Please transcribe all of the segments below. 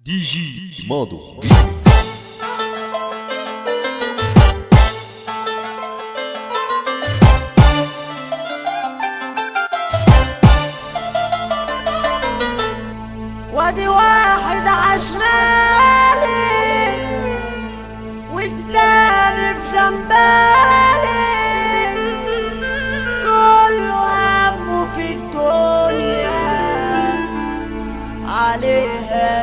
دي جي ماضو وادي واحد عشمالي والتاني في زنبالي كله همه في الدنيا عليها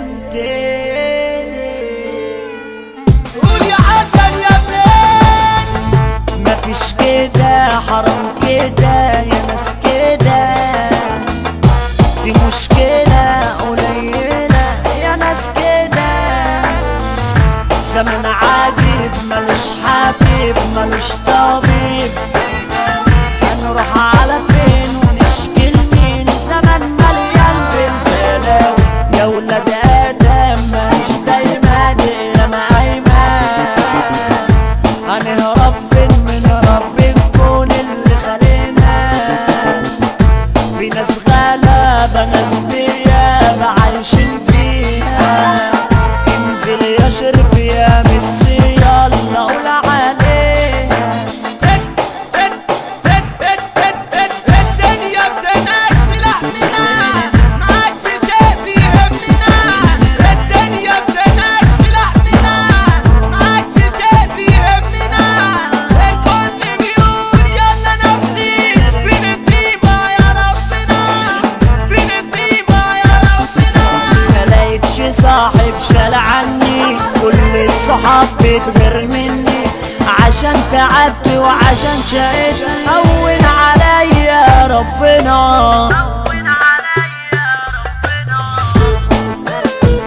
يمتلي قول يا حسن يا ابني مفيش كده حرام كده يا ناس كده دي مشكلة قليلة يا ناس كده زمن عجيب ملوش حبيب ملوش طبيب هنروح على فين ونشكي لمين زمن مليان بالبلاوي يا ولاد آدم مش دايما إلى أيمان هنهرب فين من رب الكون اللي خلينا في ناس غلابة ناس ديابة عايشين فيها انزل يا شرف يا ميسي يلا قول عليها الدنيا بتناش في لحمنا ما عادش شيء بيهمنا الدنيا بتناش في لحمنا ما عادش شيء بيهمنا الكل بيقول يلا نفسي فين الطيبة يا ربنا فين الطيبة يا ربنا ما لقيتش صاحب شال عني كل الصحاب بتغير مني عشان تعبت وعشان شقيت هون عليا ربنا هون عليا ربنا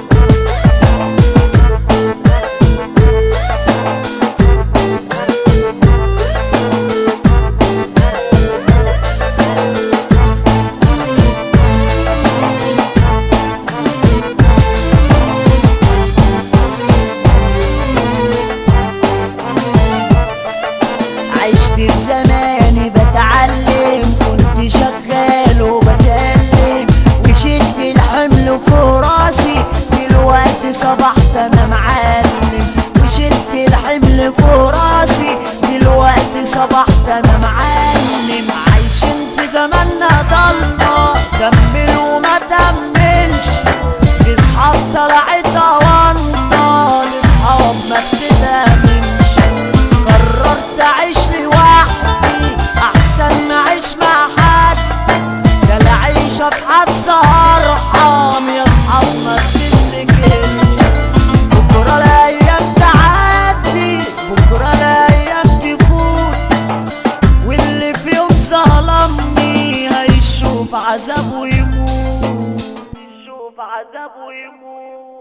عشت في زماني بتعلم كنت شغال وبتألم وشلت الحمل فوق راسي دلوقتي صبحت انا معلم وشلت الحمل فوق راسي دلوقتي صبحت انا معلم عايشين في زماننا ضلمة كمل وما تملش في صحاب طلعت اوانطة لاصحاب ما بتتامنش قررت اعيش لوحدي احسن ما اعيش مع حد ده العيشة في حبسة ارحم يا اصحاب ما بتتسكنش بكرة الايام تعدي بكرة الايام تفوت واللي في يوم ظلمني هيشوف عذابه يموت يشوف عذابه يموت